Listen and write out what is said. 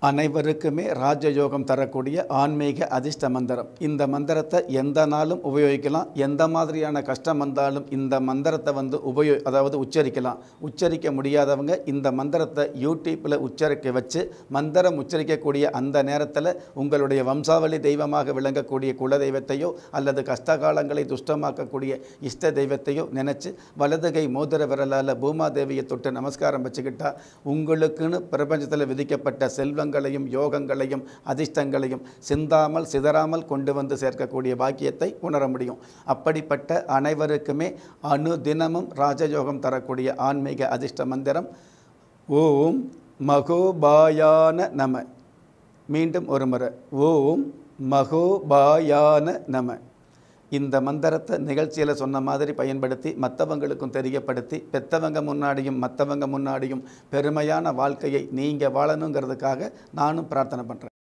அனைவருக்குமே ராஜயோகம் தரக்கூடிய ஆன்மீக அதிர்ஷ்ட மந்திரம் இந்த மந்திரத்தை எந்த நாளும் உபயோகிக்கலாம் எந்த மாதிரியான கஷ்டம் வந்தாலும் இந்த மந்திரத்தை வந்து உபயோ அதாவது உச்சரிக்கலாம் உச்சரிக்க முடியாதவங்க இந்த மந்திரத்தை யூடியூப்பில் உச்சரிக்க வச்சு மந்திரம் உச்சரிக்கக்கூடிய அந்த நேரத்தில் உங்களுடைய வம்சாவளி தெய்வமாக விளங்கக்கூடிய குல தெய்வத்தையோ அல்லது கஷ்டகாலங்களை துஷ்டமாக்கக்கூடிய இஷ்ட தெய்வத்தையோ நினச்சி வலது கை மோதிர விரலால் பூமாதேவியை தொட்டு நமஸ்காரம் வச்சுக்கிட்டா உங்களுக்குன்னு பிரபஞ்சத்தில் விதிக்கப்பட்ட செல்வங்களையும் யோகங்களையும் அதிர்ஷ்டங்களையும் சிந்தாமல் சிதறாமல் கொண்டு வந்து சேர்க்கக்கூடிய பாக்கியத்தை உணர முடியும் அப்படிப்பட்ட அனைவருக்குமே அனுதினமும் ராஜயோகம் தரக்கூடிய ஆன்மீக அதிர்ஷ்ட மந்திரம் ஓம் மகோபாயான நம மீண்டும் ஒரு முறை ஓம் மகோபாயான நம இந்த மந்திரத்தை நிகழ்ச்சியில் சொன்ன மாதிரி பயன்படுத்தி மற்றவங்களுக்கும் தெரியப்படுத்தி பெத்தவங்க முன்னாடியும் மற்றவங்க முன்னாடியும் பெருமையான வாழ்க்கையை நீங்கள் வாழணுங்கிறதுக்காக நானும் பிரார்த்தனை பண்ணுறேன்